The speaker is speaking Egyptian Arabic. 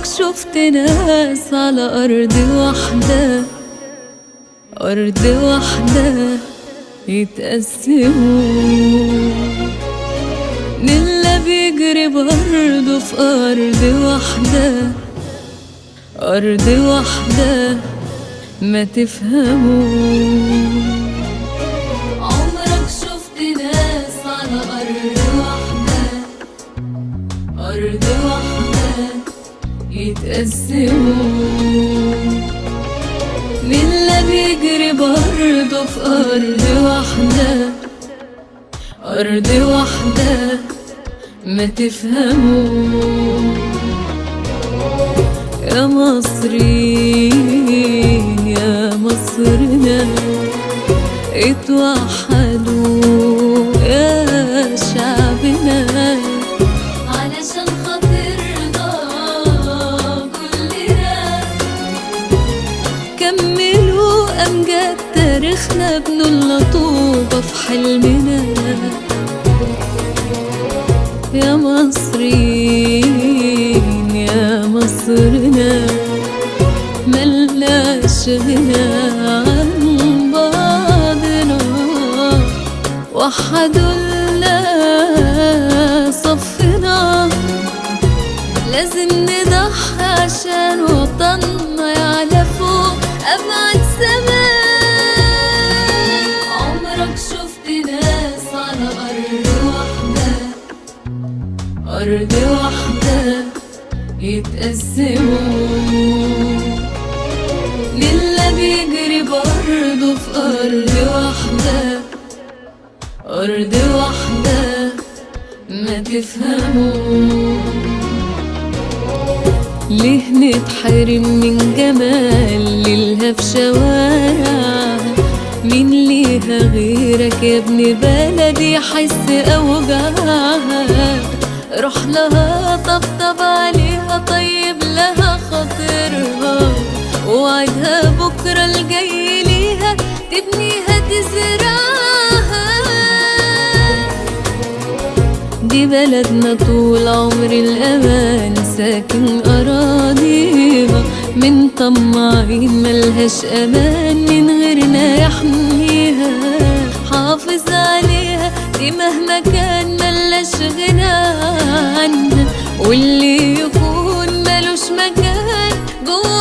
شفت ناس على أرض واحدة أرض واحدة يتقسموا نيلا بيجري برضه في أرض واحدة أرض واحدة ما تفهموا عمرك شفت ناس على أرض واحدة أرض واحدة يتقسموا نيلا بيجري برضه في أرض واحدة أرض واحدة ما تفهموا يا مصري يا مصرنا اتوحدوا يا شعبنا علشان خاطرنا كلنا كملوا أمجاد تاريخنا ابنوا اللطوبة في حلمنا يا مصريين يا مصرنا ملناش غنى عن بعضنا وحدوا الله صفنا لازم نضحي عشان وطننا يعلى فوق أبعد سماء عمرك شفت ناس على أرض واحدة أرض واحدة يتقسموا نيلا بيجري برضه في أرض واحدة أرض واحدة ما تفهموا ليه نتحرم من جمال ليلها في شوارع مين ليها غيرك يا ابن بلدي يحس أوجاعها روح لها طبطب عليها طيب لها خاطرها وعدها بكرة الجاي ليها تبنيها تزرعها دي بلدنا طول عمر الأمان ساكن أراضيها من طماعين ملهاش أمان من غيرنا يحميها حافظ عليها دي مهما كان ملهاش غنى عنها واللي يكون ملوش مكان جوا